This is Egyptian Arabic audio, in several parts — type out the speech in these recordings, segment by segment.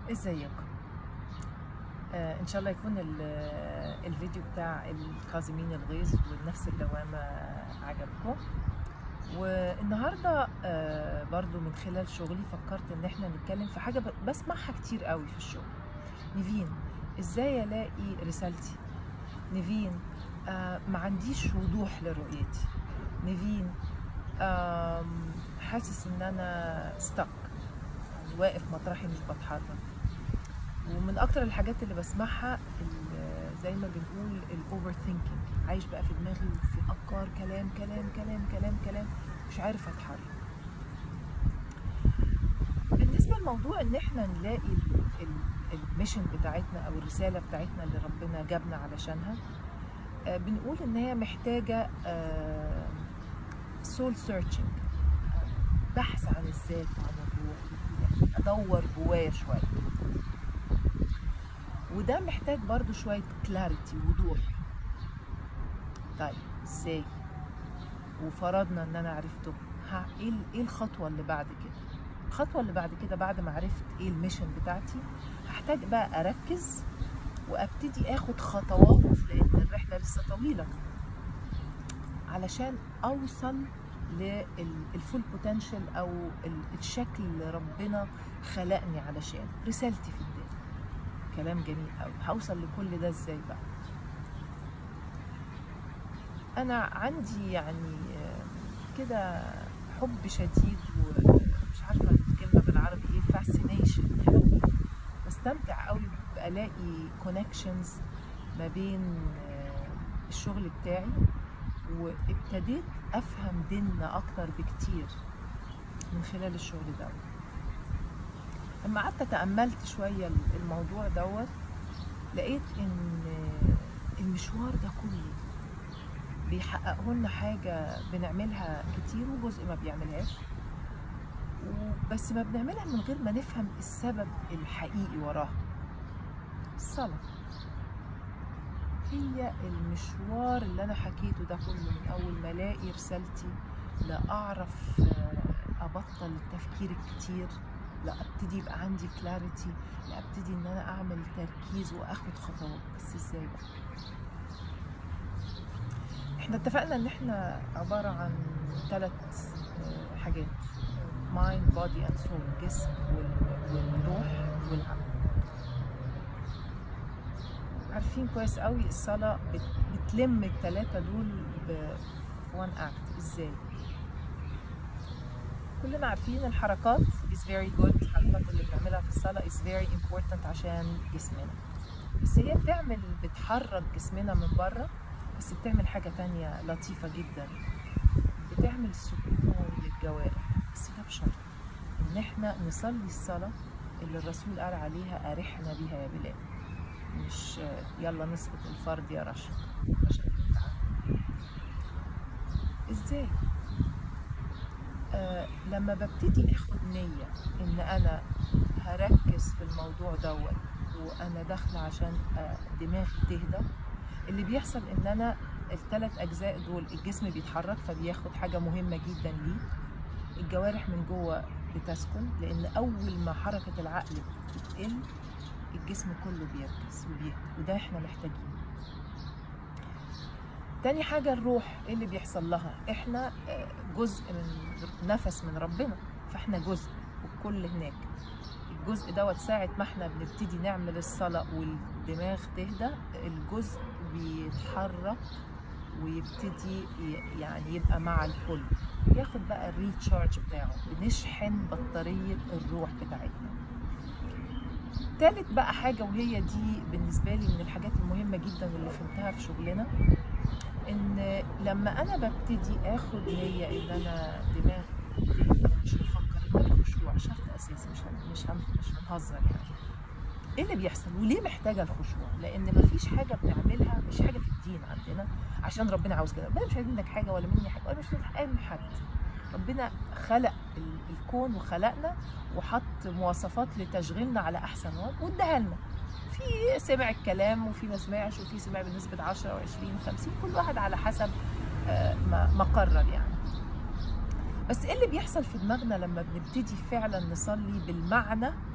ازيكم آه ان شاء الله يكون ال- آه، الفيديو بتاع القازمين الغيظ والنفس اللوامة عجبكم والنهارده آه برضو من خلال شغلي فكرت ان احنا نتكلم في حاجة ب- بسمعها كتير قوي في الشغل نيفين ازاي الاقي رسالتي نيفين آه ما عنديش وضوح لرؤيتي نيفين آم، حاسس ان انا ستك يعني واقف مطرحي مش بتحرك ومن اكتر الحاجات اللي بسمعها ال- زي ما بنقول الاوفر ثينكينج عايش بقى في دماغي وفي افكار كلام كلام كلام كلام كلام مش عارف اتحرك بالنسبه لموضوع ان احنا نلاقي ال- ال- الميشن بتاعتنا او الرساله بتاعتنا اللي ربنا جابنا علشانها آه، بنقول ان هي محتاجه سول سيرشنج بحث عن الذات وعن الروح يعني ادور جوايا شويه وده محتاج برضو شويه كلاريتي وضوح طيب ازاي وفرضنا ان انا عرفته ها ايه ال- ايه الخطوه اللي بعد كده الخطوه اللي بعد كده بعد ما عرفت ايه الميشن بتاعتي هحتاج بقى اركز وابتدي اخد خطوات لان الرحله لسه طويله علشان اوصل للفول بوتنشال او ال- الشكل اللي ربنا خلقني علشان رسالتي في الدنيا كلام جميل قوي هوصل لكل ده ازاي بقى انا عندي يعني آه، كده حب شديد ومش عارفه الكلمه بالعربي ايه فاسينيشن يعني بستمتع قوي بالاقي كونكشنز ما بين آه، الشغل بتاعي وابتديت افهم ديننا اكتر بكتير من خلال الشغل ده لما قعدت تأملت شوية الموضوع دوت لقيت ان المشوار ده كله بيحققه لنا حاجة بنعملها كتير وجزء ما بيعملهاش و- بس ما بنعملها من غير ما نفهم السبب الحقيقي وراها الصلاة هي المشوار اللي انا حكيته ده كله من اول ما الاقي رسالتي لا اعرف آه، ابطل التفكير الكتير لا ابتدي يبقى عندي كلاريتي لا ابتدي ان انا اعمل تركيز واخد خطوات بس ازاي بقى احنا اتفقنا ان احنا عبارة عن ثلاث حاجات مايند بودي اند سول الجسم وال- والروح والعقل عارفين كويس قوي الصلاة بت- بتلم الثلاثة دول ب وان اكت ازاي كلنا عارفين الحركات is very good الحركات اللي بنعملها في الصلاة is very important عشان جسمنا بس هي بتعمل بتحرك جسمنا من بره بس بتعمل حاجة تانية لطيفة جدا بتعمل سكون للجوارح بس ده بشرط ان احنا نصلي الصلاة اللي الرسول قال عليها أرحنا بها يا بلال مش يلا نسقط الفرد يا رشا رشا تعالى. ازاي آه لما ببتدي اخد نية ان انا هركز في الموضوع دوت وانا داخلة عشان آه دماغي تهدى اللي بيحصل ان انا الثلاث اجزاء دول الجسم بيتحرك فبياخد حاجة مهمة جدا ليه الجوارح من جوه بتسكن لان اول ما حركة العقل بتقل الجسم كله بيركز وبيهدى وده احنا محتاجينه تاني حاجة الروح ايه اللي بيحصل لها احنا آه، جزء من نفس من ربنا فاحنا جزء والكل هناك الجزء دوت ساعة ما احنا بنبتدي نعمل الصلاة والدماغ تهدى الجزء بيتحرك ويبتدي ي- يعني يبقى مع الكل ياخد بقى الريتشارج بتاعه بنشحن بطارية الروح بتاعتنا تالت بقى حاجة وهي دي بالنسبة لي من الحاجات المهمة جدا واللي فهمتها في شغلنا ان لما انا ببتدي اخد نية ان انا دماغ مش بفكر ان انا خشوع شرط اساسي مش هن- مش هن- مش هنهزر يعني ايه اللي بيحصل وليه محتاجه الخشوع لان مفيش حاجه بنعملها مش حاجه في الدين عندنا عشان ربنا عاوز كده ربنا مش عايز منك حاجه ولا مني حاجه ولا مش عايز حاجه من حد ربنا خلق ال- الكون وخلقنا وحط مواصفات لتشغيلنا على احسن وجه واداها لنا في سمع الكلام وفي ما سمعش وفي سمع بنسبه 10 و20 50 كل واحد على حسب آه، ما ما قرر يعني بس ايه اللي بيحصل في دماغنا لما بنبتدي فعلا نصلي بالمعنى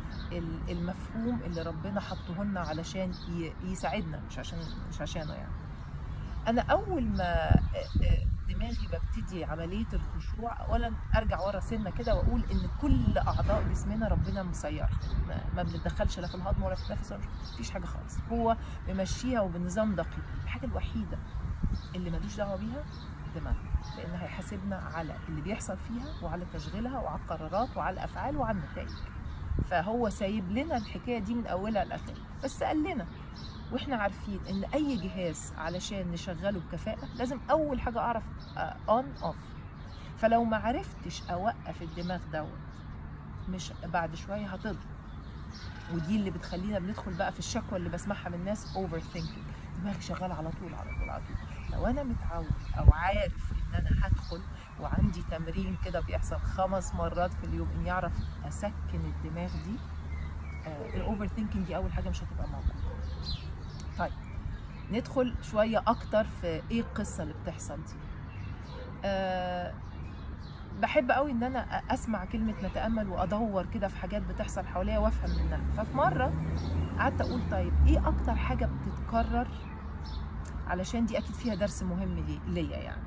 ال- المفهوم اللي ربنا حطه لنا علشان ي- يساعدنا مش عشان مش عشانه يعني انا اول ما آه، آه، دماغي ببتدي عمليه الخشوع اولا ارجع ورا سنه كده واقول ان كل اعضاء جسمنا ربنا مسيرها ما, ما بنتدخلش لا في الهضم ولا في النفس ولا مفيش حاجه خالص هو ممشيها وبنظام دقيق الحاجه الوحيده اللي ملوش دعوه بيها الدماغ لان هيحاسبنا على اللي بيحصل فيها وعلى تشغيلها وعلى القرارات وعلى الافعال وعلى النتائج فهو سايب لنا الحكايه دي من اولها لاخرها بس قال لنا واحنا عارفين ان اي جهاز علشان نشغله بكفاءه لازم اول حاجه اعرف اون اوف فلو ما عرفتش اوقف الدماغ دوت مش بعد شويه هتضرب ودي اللي بتخلينا بندخل بقى في الشكوى اللي بسمعها من الناس اوفر ثينكينج دماغي شغال على طول على طول على طول لو انا متعود او عارف ان انا هدخل وعندي تمرين كده بيحصل خمس مرات في اليوم اني اعرف اسكن الدماغ دي الاوفر ثينكينج دي اول حاجه مش هتبقى موجوده طيب ندخل شويه اكتر في ايه القصه اللي بتحصل دي أه بحب قوي ان انا اسمع كلمه نتامل وادور كده في حاجات بتحصل حواليا وافهم منها ففي مره قعدت اقول طيب ايه اكتر حاجه بتتكرر علشان دي اكيد فيها درس مهم لي- ليا يعني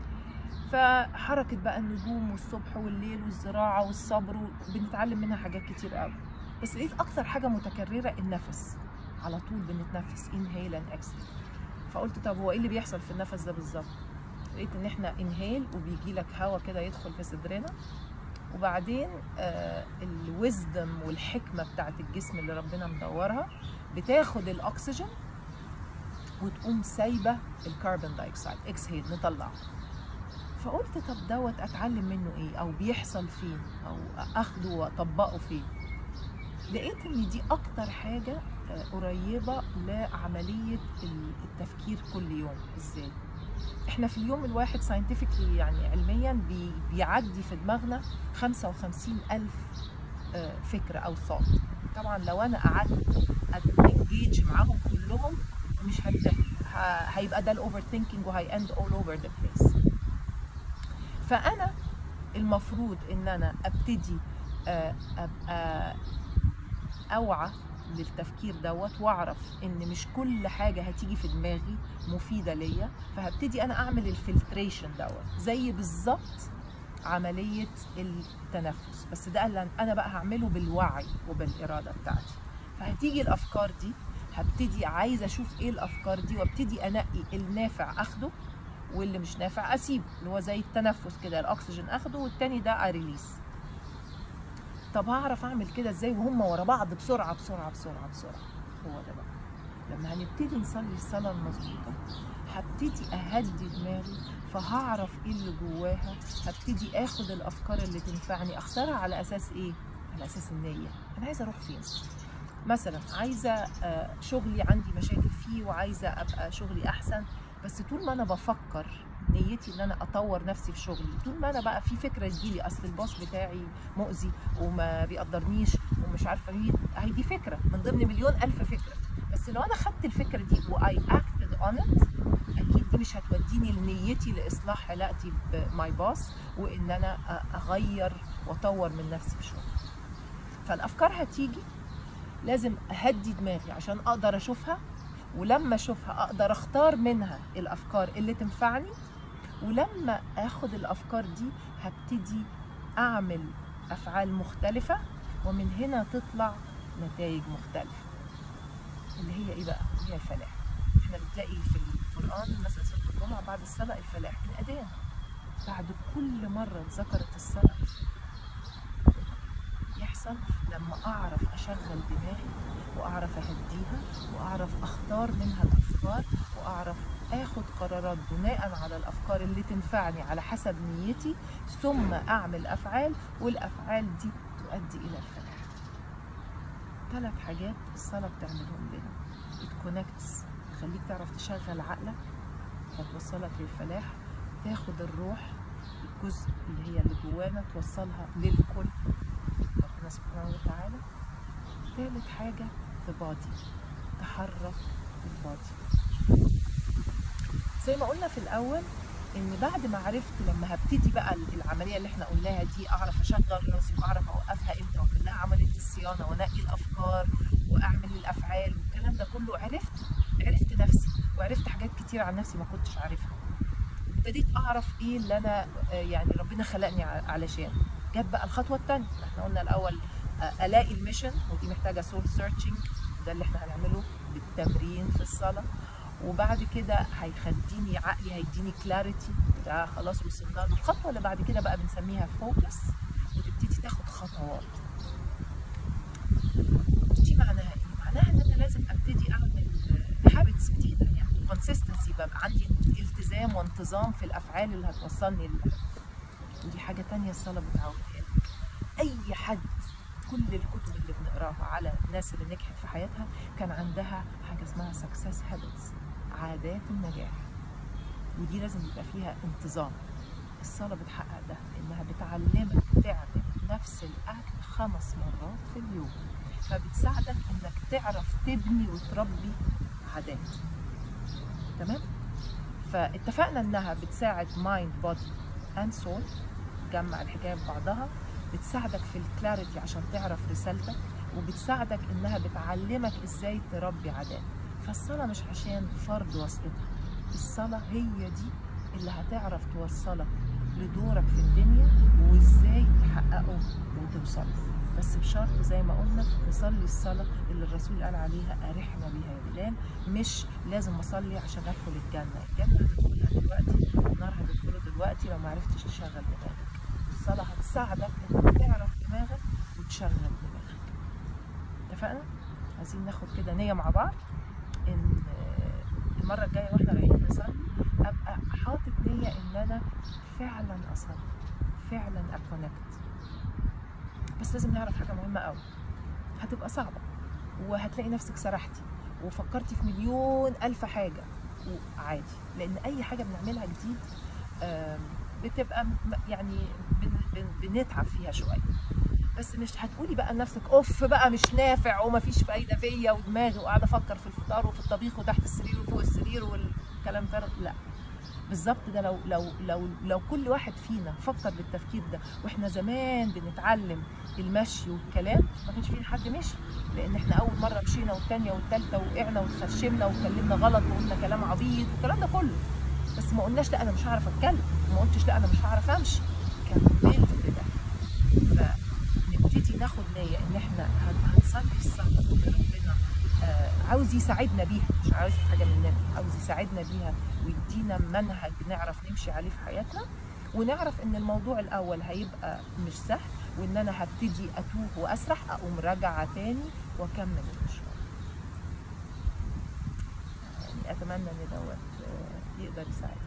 فحركه بقى النجوم والصبح والليل والزراعه والصبر بنتعلم منها حاجات كتير قوي بس لقيت اكتر حاجه متكرره النفس على طول بنتنفس انهيل اند اكسل فقلت طب هو ايه اللي بيحصل في النفس ده بالظبط لقيت ان احنا انهيل وبيجي لك هواء كده يدخل في صدرنا وبعدين آه الويزدم والحكمه بتاعت الجسم اللي ربنا مدورها بتاخد الاكسجين وتقوم سايبه الكربون دايوكسيد اكسهيل نطلعه فقلت طب دوت اتعلم منه ايه او بيحصل فين او اخده واطبقه فين لقيت ان دي اكتر حاجه آه، قريبه لعمليه ال- التفكير كل يوم ازاي احنا في اليوم الواحد ساينتفكلي يعني علميا بي بيعدي في دماغنا 55 الف آه، فكره او ثought طبعا لو انا قعدت انجيج معاهم كلهم مش هنتهي ه- هيبقى ده الاوفر ثينكينج وهي اند اول اوفر ذا بليس فانا المفروض ان انا ابتدي آه، ابقى اوعى للتفكير دوت واعرف ان مش كل حاجه هتيجي في دماغي مفيده ليا فهبتدي انا اعمل الفلتريشن دوت زي بالظبط عمليه التنفس بس ده اللي انا بقى هعمله بالوعي وبالاراده بتاعتي فهتيجي الافكار دي هبتدي عايزه اشوف ايه الافكار دي وابتدي انقي النافع اخده واللي مش نافع اسيبه اللي هو زي التنفس كده الاكسجين اخده والتاني ده اريليس طب هعرف اعمل كده ازاي وهم ورا بعض بسرعه بسرعه بسرعه بسرعه هو ده بقى لما هنبتدي نصلي الصلاه المظبوطه هبتدي اهدي دماغي فهعرف ايه اللي جواها هبتدي اخد الافكار اللي تنفعني اختارها على اساس ايه على اساس النيه انا عايزه اروح فين مثلا عايزه آه، شغلي عندي مشاكل فيه وعايزه ابقى شغلي احسن بس طول ما انا بفكر نيتي ان انا اطور نفسي في شغلي طول ما انا بقى في فكره تجيلي اصل الباص بتاعي مؤذي وما بيقدرنيش ومش عارفه مين هي دي فكره من ضمن مليون الف فكره بس لو انا خدت الفكره دي واي اكتد اون ات اكيد دي مش هتوديني لنيتي لاصلاح علاقتي بماي باص وان انا أ- اغير واطور من نفسي في شغلي فالافكار هتيجي لازم اهدي دماغي عشان اقدر اشوفها ولما اشوفها اقدر اختار منها الافكار اللي تنفعني ولما اخد الافكار دي هبتدي اعمل افعال مختلفه ومن هنا تطلع نتائج مختلفه اللي هي ايه بقى هي الفلاح احنا بنلاقي في القران مثلا سوره الجمعه بعد الصلاه الفلاح الاذان بعد كل مره اتذكرت الصلاه يحصل لما اعرف اشغل دماغي واعرف اهديها واعرف اختار منها الافكار واعرف اخد قرارات بناء على الافكار اللي تنفعني على حسب نيتي ثم اعمل افعال والافعال دي تؤدي الى الفلاح ثلاث حاجات الصلاه بتعملهم لنا بتكونكتس تخليك تعرف تشغل عقلك فتوصلك للفلاح تاخد الروح الجزء اللي هي اللي جوانا توصلها للكل ربنا سبحانه وتعالى ثالث حاجة في بادي تحرك البادي زي ما قلنا في الأول ان بعد ما عرفت لما هبتدي بقى العمليه اللي احنا قلناها دي اعرف اشغل راسي واعرف اوقفها امتى واعمل لها عمليه الصيانه وانقي الافكار واعمل الافعال والكلام ده كله عرفت عرفت نفسي وعرفت حاجات كتير عن نفسي ما كنتش عارفها ابتديت اعرف ايه اللي انا آه، يعني ربنا خلقني ع- علشان جت بقى الخطوه الثانيه احنا قلنا الاول آه، الاقي الميشن ودي محتاجه سول سيرشنج ده اللي احنا هنعمله بالتمرين في الصلاه وبعد كده هيخليني عقلي هيديني كلاريتي ده خلاص وصلنا له الخطوه اللي بعد كده بقى بنسميها فوكس وتبتدي تاخد خطوات دي معناها ايه؟ معناها ان انا لازم ابتدي اعمل هابتس جديده يعني كونسيستنسي بقى عندي التزام وانتظام في الافعال اللي هتوصلني للهدف ودي حاجه تانية الصلاه بتعودها لك. اي حد كل الكتب اللي بنقراها على الناس اللي نجحت في حياتها كان عندها حاجه اسمها سكسس هابتس عادات النجاح ودي لازم يبقى فيها انتظام الصلاة بتحقق ده إنها بتعلمك تعمل نفس الأكل خمس مرات في اليوم فبتساعدك إنك تعرف تبني وتربي عادات تمام؟ فاتفقنا إنها بتساعد مايند بودي اند سول تجمع الحكاية ببعضها بتساعدك في الكلاريتي عشان تعرف رسالتك وبتساعدك إنها بتعلمك إزاي تربي عادات فالصلاة مش عشان فرض وسطها الصلاة هي دي اللي هتعرف توصلك لدورك في الدنيا وازاي تحققه وتوصل بس بشرط زي ما قلنا نصلي الصلاة اللي الرسول قال عليها أرحنا بها يا بلال مش لازم أصلي عشان أدخل الجنة الجنة هتدخلها دلوقتي النار هتدخله دلوقتي لو ما عرفتش تشغل دماغك الصلاة هتساعدك إنك تعرف دماغك وتشغل دماغك اتفقنا؟ عايزين ناخد كده نية مع بعض إن آه، المرة الجاية واحنا رايحين نصلي ابقى حاطط نية ان انا فعلا اصلي فعلا اكونكت بس لازم نعرف حاجة مهمة قوي هتبقى صعبة وهتلاقي نفسك سرحتي وفكرتي في مليون ألف حاجة وعادي لأن أي حاجة بنعملها جديد آم، بتبقى م- يعني بن- بن- بنتعب فيها شوية بس مش هتقولي بقى لنفسك اوف بقى مش نافع ومفيش فايده فيا ودماغي وقاعده افكر في الفطار وفي الطبيخ وتحت السرير وفوق السرير والكلام فارغ لا بالظبط ده لو لو لو لو كل واحد فينا فكر بالتفكير ده واحنا زمان بنتعلم المشي والكلام ما كانش فينا حد مشي لان احنا اول مره مشينا والثانيه والثالثه وقعنا واتخشمنا واتكلمنا غلط وقلنا كلام عبيط والكلام ده كله بس ما قلناش لا انا مش هعرف اتكلم ما قلتش لا انا مش هعرف امشي كملت ده فنبتدي ناخد نية ان احنا هن- هنصلي الصلاة اللي ربنا آه، عاوز يساعدنا بيها مش عاوز حاجة مننا عاوز يساعدنا بيها ويدينا منهج نعرف نمشي عليه في حياتنا ونعرف ان الموضوع الاول هيبقى مش سهل وان انا هبتدي اتوه واسرح اقوم راجعة تاني واكمل المشوار يعني اتمنى ان دوت آه، يقدر يساعدنا